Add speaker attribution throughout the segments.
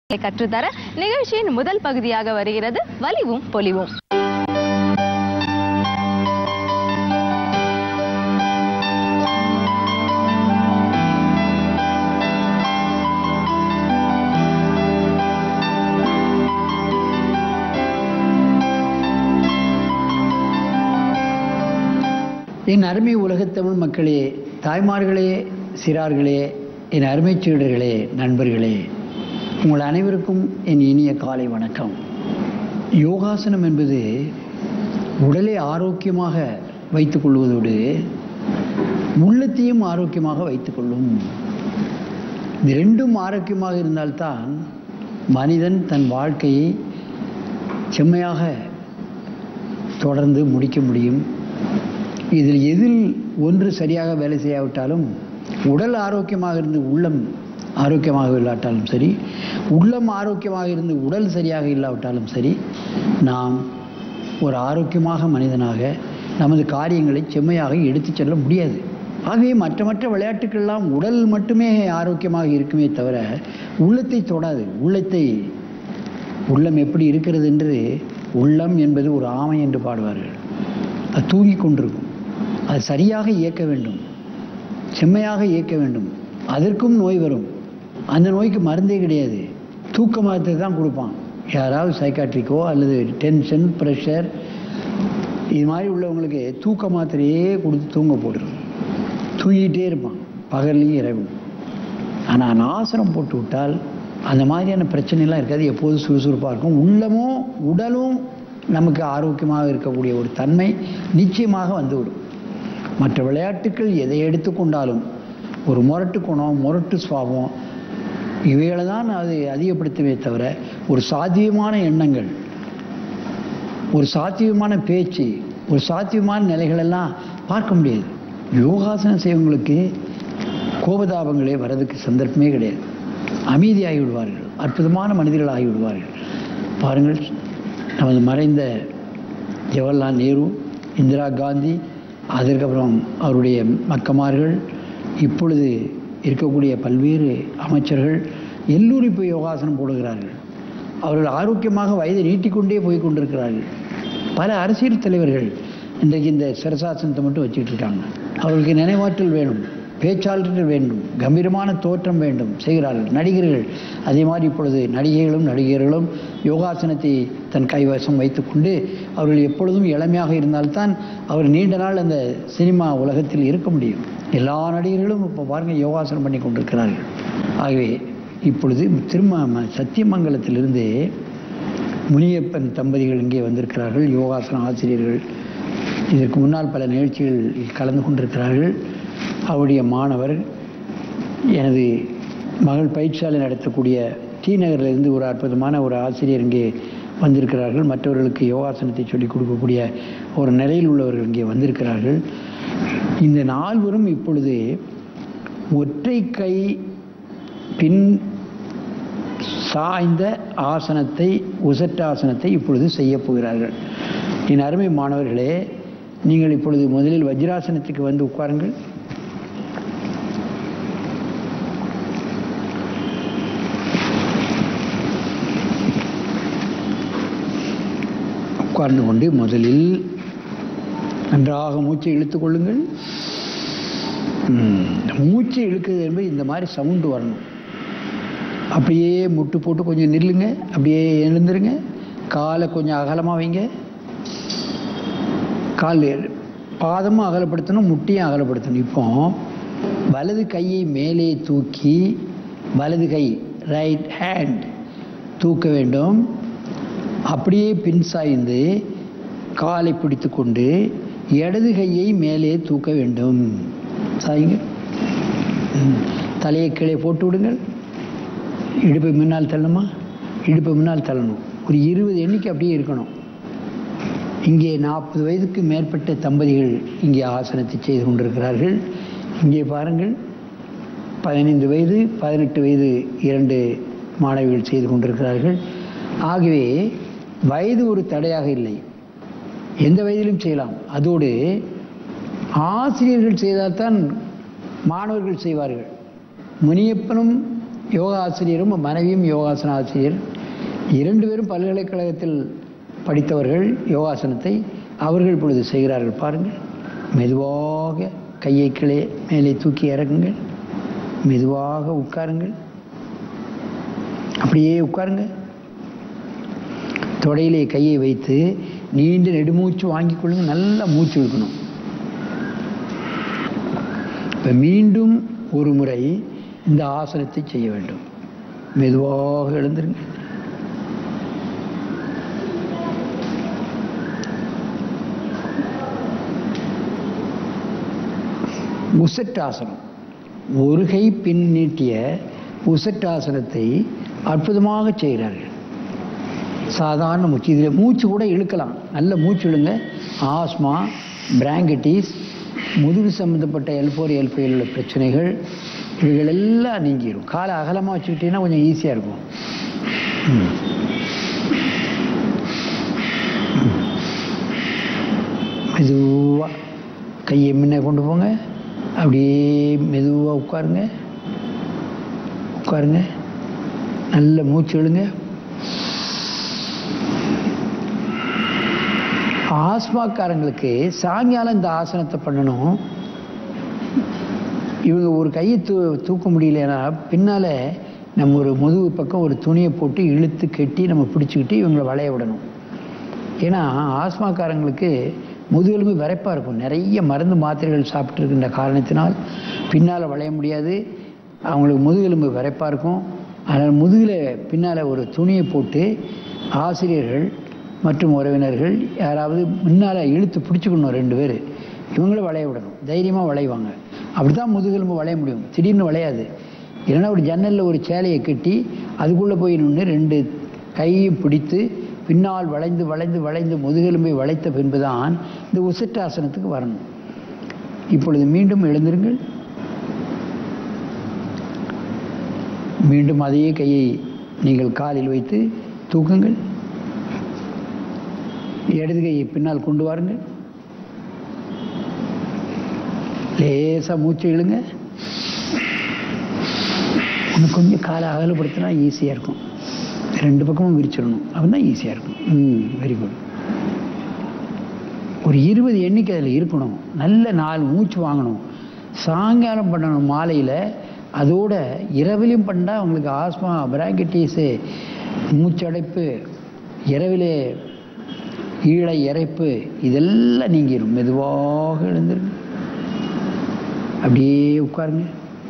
Speaker 1: கற்றுத்தர நிகழ்ச்சியின் முதல் பகுதியாக வருகிறது வலிவும் பொலிவும்
Speaker 2: என் அருமை உலகத்தமிழ் மக்களே தாய்மார்களே சிறார்களே என் அருமை சீடர்களே நண்பர்களே உங்கள் அனைவருக்கும் என் இனிய காலை வணக்கம் யோகாசனம் என்பது உடலை ஆரோக்கியமாக வைத்துக் கொள்வதோடு உள்ளத்தையும் ஆரோக்கியமாக வைத்துக் கொள்ளும் இது ரெண்டும் ஆரோக்கியமாக இருந்தால்தான் மனிதன் தன் வாழ்க்கையை செம்மையாக தொடர்ந்து முடிக்க முடியும் இதில் எதில் ஒன்று சரியாக வேலை செய்யாவிட்டாலும் உடல் ஆரோக்கியமாக இருந்து உள்ளம் ஆரோக்கியமாக இல்லாட்டாலும் சரி உள்ளம் ஆரோக்கியமாக இருந்து உடல் சரியாக இல்லாவிட்டாலும் சரி நாம் ஒரு ஆரோக்கியமாக மனிதனாக நமது காரியங்களை செம்மையாக எடுத்துச் செல்ல முடியாது ஆகவே மற்ற மற்ற விளையாட்டுக்கெல்லாம் உடல் மட்டுமே ஆரோக்கியமாக இருக்குமே தவிர உள்ளத்தை தொடாது உள்ளத்தை உள்ளம் எப்படி இருக்கிறது என்று உள்ளம் என்பது ஒரு ஆமை என்று பாடுவார்கள் அது தூங்கிக் கொண்டிருக்கும் அது சரியாக இயக்க வேண்டும் செம்மையாக இயக்க வேண்டும் அதற்கும் நோய் வரும் அந்த நோய்க்கு மருந்தே கிடையாது தூக்க மாத்திரை தான் கொடுப்பான் யாராவது சைக்காட்ரிக்கோ அல்லது டென்ஷன் ப்ரெஷர் இது மாதிரி உள்ளவங்களுக்கு தூக்க மாத்திரையே கொடுத்து தூங்க போட்டுரும் தூங்கிட்டே இருப்பான் பகல்லையும் இரவும் ஆனால் ஆசனம் போட்டு விட்டால் அந்த மாதிரியான பிரச்சனைலாம் இருக்காது எப்போதும் சுறுசுறுப்பாக இருக்கும் உள்ளமும் உடலும் நமக்கு ஆரோக்கியமாக இருக்கக்கூடிய ஒரு தன்மை நிச்சயமாக வந்துவிடும் மற்ற விளையாட்டுக்கள் எதை எடுத்துக்கொண்டாலும் ஒரு முரட்டு குணம் முரட்டு சுவாபம் இவைகளை தான் அது அதிகப்படுத்தவே தவிர ஒரு சாத்தியமான எண்ணங்கள் ஒரு சாத்தியமான பேச்சு ஒரு சாத்தியமான நிலைகளெல்லாம் பார்க்க முடியாது யோகாசனம் செய்வங்களுக்கு கோபதாபங்களே வர்றதுக்கு சந்தர்ப்பமே கிடையாது அமைதியாகி விடுவார்கள் அற்புதமான மனிதர்கள் ஆகி விடுவார்கள் பாருங்கள் நமது மறைந்த ஜவஹர்லால் நேரு இந்திரா காந்தி அதற்கப்புறம் அவருடைய மக்கமார்கள் இப்பொழுது இருக்கக்கூடிய பல்வேறு அமைச்சர்கள் எல்லோரும் இப்போ யோகாசனம் போடுகிறார்கள் அவர்கள் ஆரோக்கியமாக வயதை நீட்டிக்கொண்டே போய் கொண்டிருக்கிறார்கள் பல அரசியல் தலைவர்கள் இன்றைக்கு இந்த சிரசாசனத்தை மட்டும் வச்சுக்கிட்டு இருக்காங்க அவர்களுக்கு நினைவாற்றல் வேணும் பேச்சாளர்கள் வேண்டும் கம்பீரமான தோற்றம் வேண்டும் செய்கிறார்கள் நடிகர்கள் அதே மாதிரி இப்பொழுது நடிகைகளும் நடிகர்களும் யோகாசனத்தை தன் கைவசம் வைத்துக்கொண்டு அவர்கள் எப்பொழுதும் இளமையாக இருந்தால்தான் அவர் நீண்ட நாள் அந்த சினிமா உலகத்தில் இருக்க முடியும் எல்லா நடிகர்களும் இப்போ பாருங்கள் யோகாசனம் பண்ணி கொண்டிருக்கிறார்கள் ஆகவே இப்பொழுது திரும்ப சத்தியமங்கலத்திலிருந்து முனியப்பன் தம்பதிகள் இங்கே வந்திருக்கிறார்கள் யோகாசன ஆசிரியர்கள் இதற்கு முன்னால் பல நிகழ்ச்சிகள் கலந்து கொண்டிருக்கிறார்கள் அவருடைய மாணவர் எனது மகள் பயிற்சியாலை நடத்தக்கூடிய டி நகரிலிருந்து ஒரு அற்புதமான ஒரு ஆசிரியர் இங்கே வந்திருக்கிறார்கள் மற்றவர்களுக்கு யோகாசனத்தை சொல்லிக் கொடுக்கக்கூடிய ஒரு நிலையில் உள்ளவர்கள் இங்கே வந்திருக்கிறார்கள் இந்த நால்வரும் இப்பொழுது ஒற்றை கை பின் சாய்ந்த ஆசனத்தை உசட்டாசனத்தை இப்பொழுது செய்ய போகிறார்கள் என் அருமை மாணவர்களே நீங்கள் இப்பொழுது முதலில் வஜ்ராசனத்துக்கு வந்து உட்காருங்கள் உட்கார்ந்து கொண்டு முதலில் நன்றாக மூச்சை இழுத்துக் கொள்ளுங்கள் ம், மூச்சை இழுக்கிறது என்பது இந்த மாதிரி சவுண்டு வரணும் அப்படியே முட்டு போட்டு கொஞ்சம் நில்லுங்க அப்படியே எழுந்துருங்க காலை கொஞ்சம் அகலமாக வைங்க கால் பாதமும் அகலப்படுத்தணும் முட்டியும் அகலப்படுத்தணும் இப்போ வலது கையை மேலே தூக்கி வலது கை ரைட் ஹேண்ட் தூக்க வேண்டும் அப்படியே பின் சாய்ந்து காலை பிடித்து கொண்டு இடது கையை மேலே தூக்க வேண்டும் சாய்ங்க ம். தலையை கீழே போட்டு விடுங்கள் இடுப்பை முன்னால் தள்ளணுமா இடுப்பை முன்னால் தள்ளணும் ஒரு இருபது எண்ணிக்கை அப்படியே இருக்கணும் இங்கே நாற்பது வயதுக்கு மேற்பட்ட தம்பதிகள் இங்கே ஆசனத்தை செய்து கொண்டிருக்கிறார்கள் இங்கே பாருங்கள் பதினைந்து வயது பதினெட்டு வயது இரண்டு மாணவிகள் செய்து கொண்டிருக்கிறார்கள் ஆகவே வயது ஒரு தடையாக இல்லை எந்த வயதிலும் செய்யலாம் அதோடு ஆசிரியர்கள் செய்தால்தான் மாணவர்கள் செய்வார்கள் முனியப்பனும் யோகா ஆசிரியரும் மனைவியும் யோகாசன ஆசிரியர் இரண்டு பேரும் பல்கலைக்கழகத்தில் படித்தவர்கள் யோகாசனத்தை அவர்கள் இப்பொழுது செய்கிறார்கள் பாருங்கள் மெதுவாக கையை கீழே மேலே தூக்கி இறக்குங்கள் மெதுவாக உட்காருங்கள் அப்படியே உட்காருங்க தொடையிலே கையை வைத்து நீண்ட நெடுமூச்சு வாங்கிக் கொள்ளுங்க நல்லா மூச்சு இழுக்கணும் இப்போ மீண்டும் ஒரு முறை இந்த ஆசனத்தை செய்ய வேண்டும் மெதுவாக எழுந்திருங்க உசட்டாசனம் ஒரு கை பின் நீட்டிய உசட்டாசனத்தை அற்புதமாக செய்கிறார்கள் சாதாரண மூச்சு இதில் மூச்சு கூட இழுக்கலாம் நல்ல மூச்சு இழுங்க ஆஸ்மா பிராங்கட்டிஸ் முதுகு சம்மந்தப்பட்ட எல்ஃபோர் எல்ஃபைல் உள்ள பிரச்சனைகள் இவைகள் எல்லாம் நீங்கிடும் காலை அகலமாக வச்சுக்கிட்டீங்கன்னா கொஞ்சம் ஈஸியாக இருக்கும் ம். மெதுவாக கையை முன்ன கொண்டு போங்க அப்படியே மெதுவாக உட்காருங்க உட்காருங்க நல்ல மூச்சு இழுங்க ஆஸ்மாக்காரங்களுக்கு சாயங்காலம் இந்த ஆசனத்தை பண்ணணும் இவங்க ஒரு கையை தூ தூக்க முடியலன்னா பின்னால் நம்ம ஒரு முதுகு பக்கம் ஒரு துணியை போட்டு இழுத்து கட்டி நம்ம பிடிச்சிக்கிட்டு இவங்களை வளைய விடணும் ஏன்னா ஆஸ்மாக்காரங்களுக்கு முதுகெலும்பு விரைப்பாக இருக்கும் நிறைய மருந்து மாத்திரைகள் சாப்பிட்டுருக்கின்ற காரணத்தினால் பின்னால் வளைய முடியாது அவங்களுக்கு முதுகெலும்பு விரைப்பாக இருக்கும் அதனால் முதுகில் பின்னால் ஒரு துணியை போட்டு ஆசிரியர்கள் மற்றும் உறவினர்கள் யாராவது முன்னால் இழுத்து பிடிச்சிக்கணும் ரெண்டு பேர் இவங்கள வளைய விடணும் தைரியமாக வளைவாங்க அப்படி தான் முதுகெலும்பு வளைய முடியும் திடீர்னு வளையாது இல்லைன்னா ஒரு ஜன்னலில் ஒரு சேலையை கட்டி அதுக்குள்ளே போய் நின்று ரெண்டு கையும் பிடித்து பின்னால் வளைந்து வளைந்து வளைந்து முதுகெலும்பை வளைத்த பின்புதான் இந்த உசட்டாசனத்துக்கு வரணும் இப்பொழுது மீண்டும் எழுந்திருங்கள் மீண்டும் அதே கையை நீங்கள் காலில் வைத்து தூக்குங்கள் இடது கையை பின்னால் கொண்டு வாருங்கள் லேசாக மூச்சு இழுங்க இன்னும் கொஞ்சம் காலை அகலப்படுத்தினா ஈஸியாக இருக்கும் ரெண்டு பக்கமும் விரிச்சிடணும் அப்போ தான் ஈஸியாக இருக்கும் ம் வெரி குட் ஒரு இருபது எண்ணிக்கை அதில் இருக்கணும் நல்ல நாலு மூச்சு வாங்கணும் சாயங்காலம் பண்ணணும் மாலையில் அதோட இரவிலையும் பண்ணால் உங்களுக்கு ஆஸ்மா பிராங்கட்டிஸு மூச்சடைப்பு இரவிலே ஈழை இறைப்பு இதெல்லாம் நீங்கிடும் மெதுவாக எழுந்துருங்க அப்படியே உட்காருங்க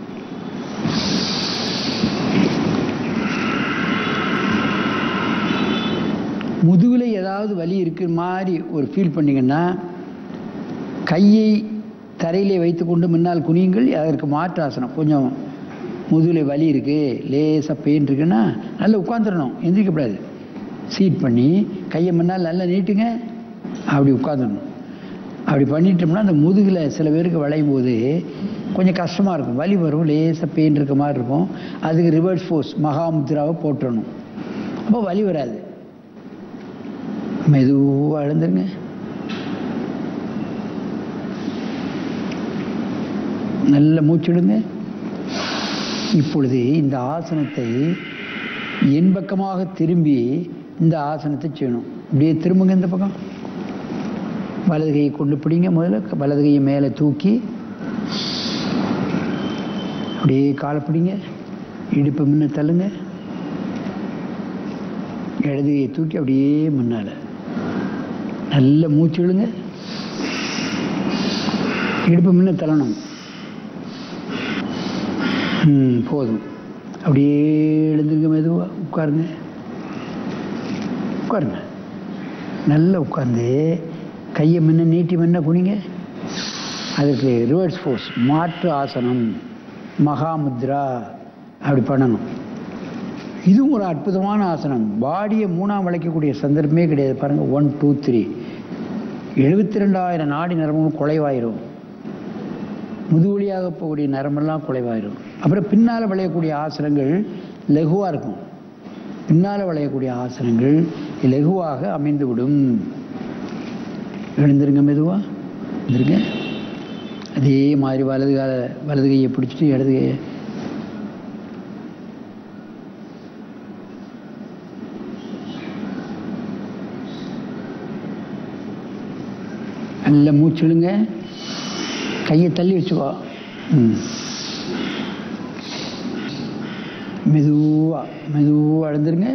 Speaker 2: முதுகில் ஏதாவது வலி இருக்கிற மாதிரி ஒரு ஃபீல் பண்ணீங்கன்னா கையை தரையிலே வைத்துக்கொண்டு முன்னால் குனியுங்கள் அதற்கு மாற்று ஆசனம் கொஞ்சம் முதுகில் வலி இருக்குது லேசாக பெயின் இருக்குன்னா நல்லா உட்காந்துடணும் எந்திரிக்கக்கூடாது சீட் பண்ணி கையை முன்னால் நல்லா நீட்டுங்க அப்படி உட்காந்துடணும் அப்படி பண்ணிட்டோம்னா அந்த முதுகில் சில பேருக்கு வளையும் போது கொஞ்சம் கஷ்டமாக இருக்கும் வலி வரும் லேசாக பெயின் இருக்க மாதிரி இருக்கும் அதுக்கு ரிவர்ஸ் ஃபோர்ஸ் மகாமுத்ராவை போட்டுறணும் அப்போ வலி வராது மெதுவாக எழுந்துருங்க நல்ல மூச்சிடுங்க இப்பொழுது இந்த ஆசனத்தை என் பக்கமாக திரும்பி இந்த ஆசனத்தை செய்யணும் இப்படியே திரும்புங்க இந்த பக்கம் வலது கையை கொண்டு பிடிங்க முதல்ல வலது கையை மேலே தூக்கி அப்படியே காலை பிடிங்க இடுப்பு முன்ன தள்ளுங்க இடது கையை தூக்கி அப்படியே முன்னால் நல்ல மூச்சு இழுங்க இடுப்பு முன்ன தள்ளணும் ம் போதும் அப்படியே எழுந்துருங்க மெதுவாக உட்காருங்க உட்காருங்க நல்லா உட்காந்து கையை முன்ன நீட்டி முன்ன குனிங்க அதுக்கு ரிவர்ஸ் ஃபோர்ஸ் மாற்று ஆசனம் மகாமுத்ரா அப்படி பண்ணணும் இதுவும் ஒரு அற்புதமான ஆசனம் பாடியை மூணாம் வளைக்கக்கூடிய சந்தர்ப்பமே கிடையாது பாருங்கள் ஒன் டூ த்ரீ எழுபத்தி ரெண்டாயிரம் நாடி நரம்பும் குலைவாயிரும் முதுவழியாக போகக்கூடிய நரம்பெல்லாம் குலைவாயிரும் அப்புறம் பின்னால் விளையக்கூடிய ஆசனங்கள் லகுவாக இருக்கும் பின்னால் விளையக்கூடிய ஆசனங்கள் லகுவாக அமைந்துவிடும் எழுந்திருங்க மெதுவாக எழுந்திருங்க அதே மாதிரி வலது கால வலது கையை பிடிச்சிட்டு இடது கையை நல்ல மூச்சிழுங்க கையை தள்ளி வச்சுக்கோ ம் மெதுவா மெதுவா அழுந்துருங்க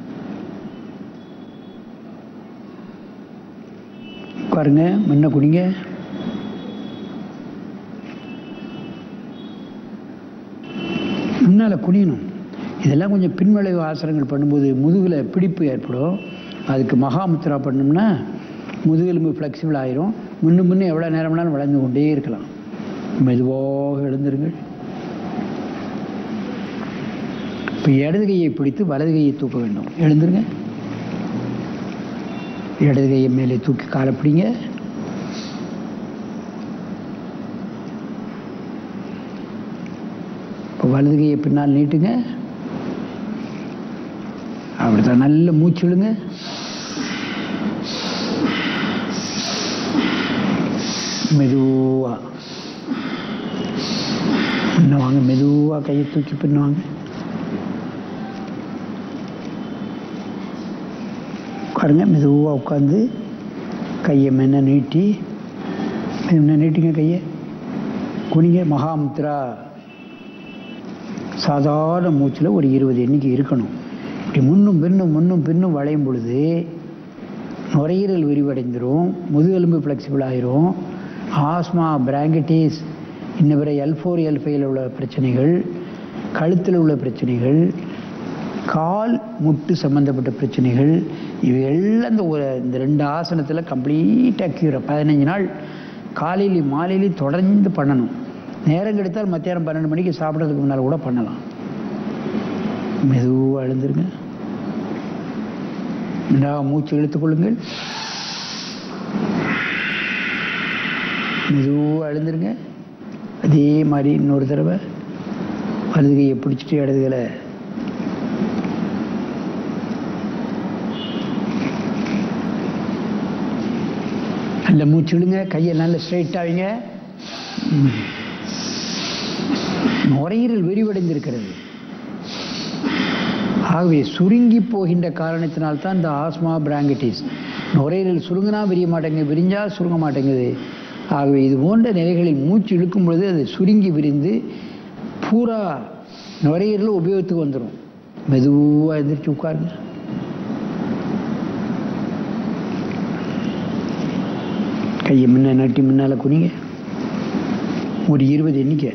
Speaker 2: உட்காருங்க முன்ன குடிங்க முன்னால் குனியணும் இதெல்லாம் கொஞ்சம் பின்வளைவு ஆசனங்கள் பண்ணும்போது முதுகில் பிடிப்பு ஏற்படும் அதுக்கு மகாமுத்ரா பண்ணோம்னா முதுகெலும்பு ஃப்ளெக்சிபிள் ஆயிரும் முன்ன முன்ன எவ்வளோ நேரம் வேணாலும் வளைந்து கொண்டே இருக்கலாம் மெதுவாக எழுந்திருங்கள் இப்போ இடது கையை பிடித்து வலது கையை தூக்க வேண்டும் எழுந்துருங்க இடது கையை மேலே தூக்கி காலை பிடிங்க இப்போ வலது கையை பின்னால் நீட்டுங்க அப்படித்தான் நல்ல மூச்சு விடுங்க மெதுவா பின்ன வாங்க மெதுவா கையை தூக்கி பின்னுவாங்க உட்காருங்க மெதுவாக உட்காந்து கையை மென்ன நீட்டி மென்ன நீட்டிங்க கையை குனிங்க மகாமுத்ரா சாதாரண மூச்சில் ஒரு இருபது எண்ணிக்கை இருக்கணும் இப்படி முன்னும் பின்னும் முன்னும் பின்னும் வளையும் பொழுது நுரையீரல் விரிவடைந்துடும் முதுகெலும்பு ஃப்ளெக்சிபிள் ஆயிரும் ஆஸ்மா பிராங்கடிஸ் இன்ன பிற எல் ஃபோர் எல் ஃபைவ்ல உள்ள பிரச்சனைகள் கழுத்தில் உள்ள பிரச்சனைகள் கால் முட்டு சம்பந்தப்பட்ட பிரச்சனைகள் இவை எல்லாம் இந்த ஒரு இந்த ரெண்டு ஆசனத்தில் கம்ப்ளீட்டாக க்யூர் பதினஞ்சு நாள் காலையிலையும் மாலையிலையும் தொடர்ந்து பண்ணணும் நேரம் கிடைத்தால் மத்தியானம் பன்னெண்டு மணிக்கு சாப்பிட்றதுக்கு முன்னால் கூட பண்ணலாம் மெதுவாக எழுந்துருங்க நன்றாக மூச்சு இழுத்துக் கொள்ளுங்கள் மெதுவாக எழுந்துருங்க அதே மாதிரி இன்னொரு தடவை வலது கையை பிடிச்சிட்டு இடதுகளை நல்ல மூச்சு விடுங்க கையை நல்ல ஸ்ட்ரைட் ஆவீங்க ம். நுரையீரல் விரிவடைந்திருக்கிறது ஆகவே சுருங்கி போகின்ற காரணத்தினால்தான் இந்த ஆஸ்மா பிராங்கடிஸ் நுரையீரல் சுருங்கினா விரிய மாட்டேங்குது விரிஞ்சா சுருங்க மாட்டேங்குது ஆகவே இது போன்ற நிலைகளில் மூச்சு இழுக்கும் பொழுது அது சுருங்கி விரிந்து பூரா நுரையீரல் உபயோகத்துக்கு வந்துடும் மெதுவாக எந்திரிச்சு உட்காருங்க கையை முன்ன நட்டி முன்னால் குனிங்க ஒரு இருபது எண்ணிக்கை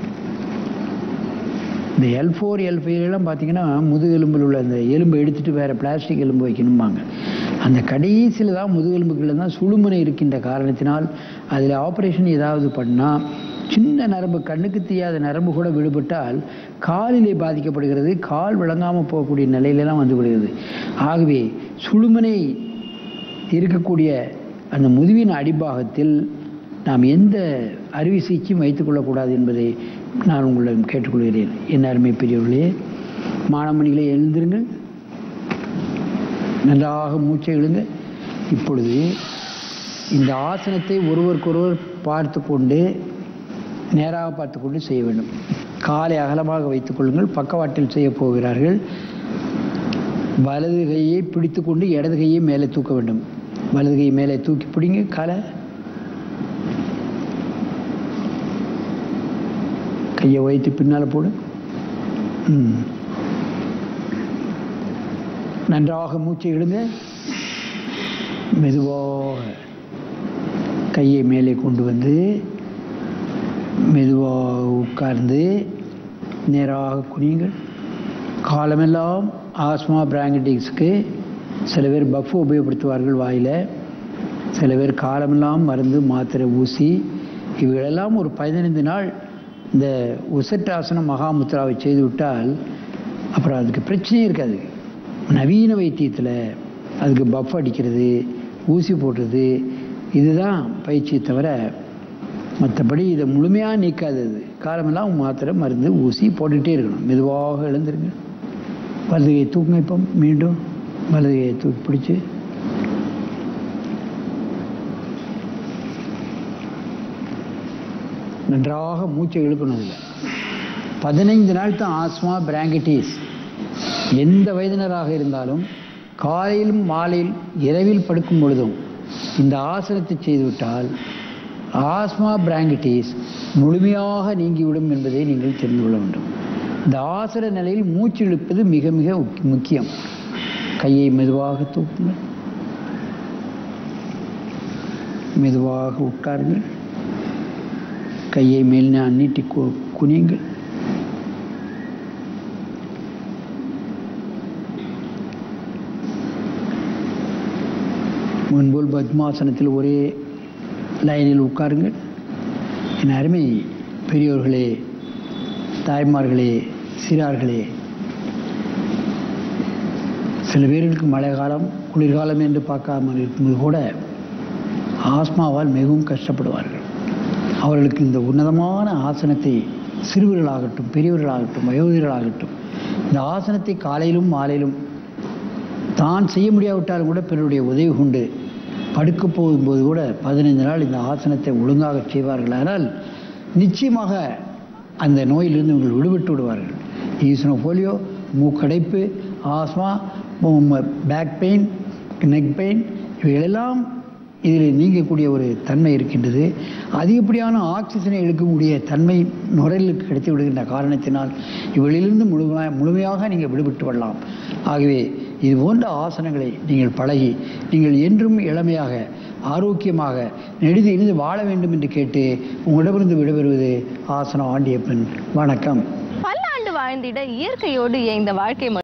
Speaker 2: இந்த எல் ஃபோர் எல் ஃபைவ்லாம் பார்த்தீங்கன்னா முதுகெலும்பில் உள்ள அந்த எலும்பை எடுத்துட்டு வேற பிளாஸ்டிக் எலும்பு வைக்கணும்பாங்க அந்த கடைசியில் தான் முதுகெலும்புகளில் தான் சுழுமுனை இருக்கின்ற காரணத்தினால் அதில் ஆப்ரேஷன் ஏதாவது பண்ணால் சின்ன நரம்பு கண்ணுக்கு தெரியாத நரம்பு கூட விடுபட்டால் காலிலே பாதிக்கப்படுகிறது கால் விளங்காமல் போகக்கூடிய நிலையிலலாம் வந்து விடுகிறது ஆகவே சுழுமுனை இருக்கக்கூடிய அந்த முதுவின் அடிப்பாகத்தில் நாம் எந்த அறுவை சிகிச்சையும் வைத்துக்கொள்ளக்கூடாது என்பதை நான் உங்களிடம் கேட்டுக்கொள்கிறேன் என் அருமை பெரியவர்களே மாணவனிகளே எழுந்திருங்கள் நன்றாக மூச்சை இழுங்க இப்பொழுது இந்த ஆசனத்தை ஒருவருக்கொருவர் பார்த்து கொண்டு நேராக பார்த்து கொண்டு செய்ய வேண்டும் காலை அகலமாக வைத்துக் கொள்ளுங்கள் பக்கவாட்டில் செய்ய போகிறார்கள் வலது கையை பிடித்துக்கொண்டு இடது கையை மேலே தூக்க வேண்டும் வலது கையை மேலே தூக்கி பிடிங்க காலை கையை வைத்து பின்னால் போடு ம். நன்றாக மூச்சை இடுங்க மெதுவாக கையை மேலே கொண்டு வந்து மெதுவாக உட்கார்ந்து நேராக குனியுங்கள் காலமெல்லாம் ஆஸ்மா பிராங்கடிக்ஸ்க்கு சில பேர் பஃப் உபயோகப்படுத்துவார்கள் வாயில் சில பேர் காலமெல்லாம் மருந்து மாத்திரை ஊசி இவைகளெல்லாம் ஒரு பதினைந்து நாள் இந்த உசட்டாசனம் மகாமுத்ராவை செய்து விட்டால் அப்புறம் அதுக்கு பிரச்சனையே இருக்காது நவீன வைத்தியத்தில் அதுக்கு பஃப் அடிக்கிறது ஊசி போடுறது இதுதான் பயிற்சியை தவிர மற்றபடி இதை முழுமையாக நீக்காதது காலமெல்லாம் மாத்திரை மருந்து ஊசி போட்டுக்கிட்டே இருக்கணும் மெதுவாக எழுந்துருங்க வலதுகையை தூக்குங்க இப்போ மீண்டும் வலதுகையை தூக்கி பிடிச்சி நன்றாக மூச்சை இழுக்கணும் இல்லை பதினைந்து நாள் தான் ஆஸ்மா பிராங்கடிஸ் எந்த வயதினராக இருந்தாலும் காலையிலும் மாலையில் இரவில் படுக்கும் பொழுதும் இந்த ஆசனத்தை செய்துவிட்டால் ஆஸ்மா பிராங்கிட்டிஸ் முழுமையாக நீங்கிவிடும் என்பதை நீங்கள் தெரிந்து கொள்ள வேண்டும் இந்த ஆசன நிலையில் மூச்சு இழுப்பது மிக மிக முக்கியம் கையை மெதுவாக தூக்குங்கள் மெதுவாக உட்காருங்கள் கையை மேல் நான் நீட்டி கு- குனியுங்கள் முன்போல் பத்மாசனத்தில் ஒரே லைனில் உட்காருங்கள் என் அருமை பெரியோர்களே தாய்மார்களே சிறார்களே சில பேர்களுக்கு மழை காலம் குளிர்காலம் என்று பார்க்காமல் இருக்கும்போது கூட ஆஸ்மாவால் மிகவும் கஷ்டப்படுவார்கள் அவர்களுக்கு இந்த உன்னதமான ஆசனத்தை சிறுவர்களாகட்டும் பெரியவர்களாகட்டும் வயோதிகர்களாகட்டும் இந்த ஆசனத்தை காலையிலும் மாலையிலும் தான் செய்ய முடியாவிட்டாலும் கூட பிறருடைய உதவி கொண்டு படுக்க போகும்போது கூட பதினைந்து நாள் இந்த ஆசனத்தை ஒழுங்காக செய்வார்கள் ஆனால் நிச்சயமாக அந்த நோயிலிருந்து இவர்கள் விடுபட்டு விடுவார்கள் ஈசனோபோலியோ மூக்கடைப்பு asthma back pain neck pain இவைகளெல்லாம் இதில் நீங்கக்கூடிய ஒரு தன்மை இருக்கின்றது அதிகப்படியான ஆக்சிஜனை எடுக்கக்கூடிய தன்மை நுரையீரலுக்கு கிடைத்து விடுகின்ற காரணத்தினால் இவளிலிருந்து முழுமையாக முழுமையாக நீங்கள் விடுபட்டு விடலாம் ஆகவே இது போன்ற ஆசனங்களை நீங்கள் பழகி நீங்கள் என்றும் இளமையாக ஆரோக்கியமாக நெடுது இருந்து வாழ வேண்டும் என்று கேட்டு உங்களிடமிருந்து விடைபெறுவது ஆசனம் ஆண்டியப்பன் வணக்கம்
Speaker 1: பல்லாண்டு வாழ்ந்திட இயற்கையோடு இயைந்த வாழ்க்கை முறை